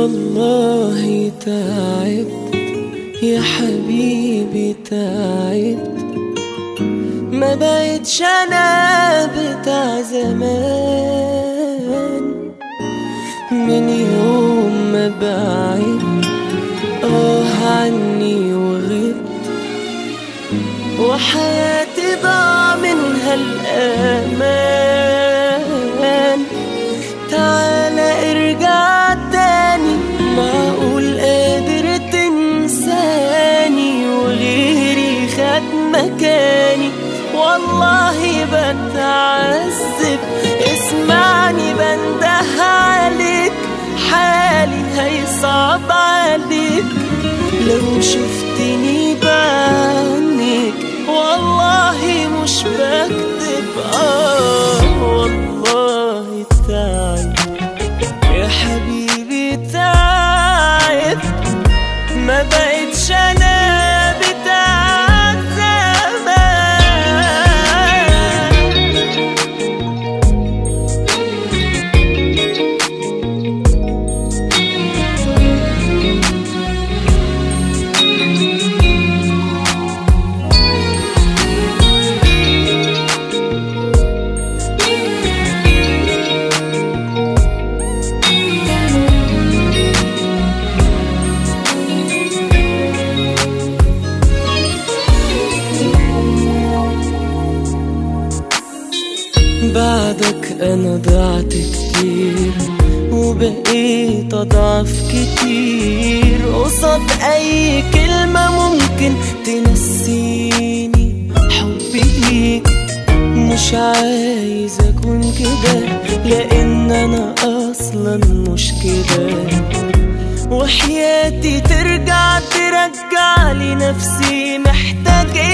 والله تعبت يا حبيبي تعبت ما بقتش انا بتاع زمان من يوم ما بعدت اه عني وغبت وحياتي ضاع منها الأمان تعالى ارجع تاني معقول قادر تنساني وغيري خد مكاني والله بتعذب اسمعني بنده عليك حالي هيصعب عليك لو شفتني بعينيك والله مش بكذب اه والله تعب يا حبيبي تعب ما بقتش انا بتاع زمان بعدك انا ضعت كتير وبقيت اضعف كتير قصاد اي كلمة ممكن تنسيني حبي ليك مش عايز اكون كده لان انا اصلا مش كده وحياتي ترجع ترجع لي نفسي محتاج